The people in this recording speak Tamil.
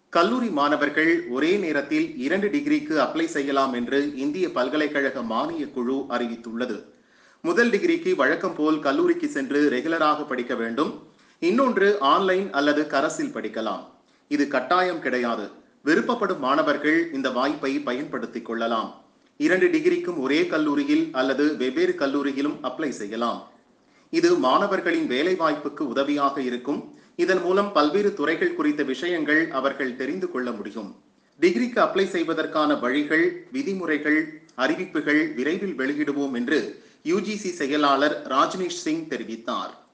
கல்லூரி மாணவர்கள் ஒரே நேரத்தில் இரண்டு டிகிரிக்கு அப்ளை செய்யலாம் என்று இந்திய பல்கலைக்கழக மானியக் குழு அறிவித்துள்ளது முதல் டிகிரிக்கு வழக்கம் போல் கல்லூரிக்கு சென்று ரெகுலராக படிக்க வேண்டும் இன்னொன்று ஆன்லைன் அல்லது கரஸில் படிக்கலாம் இது கட்டாயம் கிடையாது விருப்பப்படும் மாணவர்கள் இந்த வாய்ப்பை பயன்படுத்திக் கொள்ளலாம் இரண்டு டிகிரிக்கும் ஒரே கல்லூரியில் அல்லது வெவ்வேறு கல்லூரியிலும் அப்ளை செய்யலாம் இது மாணவர்களின் வேலைவாய்ப்புக்கு உதவியாக இருக்கும் இதன் மூலம் பல்வேறு துறைகள் குறித்த விஷயங்கள் அவர்கள் தெரிந்து கொள்ள முடியும் டிகிரிக்கு அப்ளை செய்வதற்கான வழிகள் விதிமுறைகள் அறிவிப்புகள் விரைவில் வெளியிடுவோம் என்று யுஜிசி செயலாளர் ராஜ்னேஷ் சிங் தெரிவித்தார்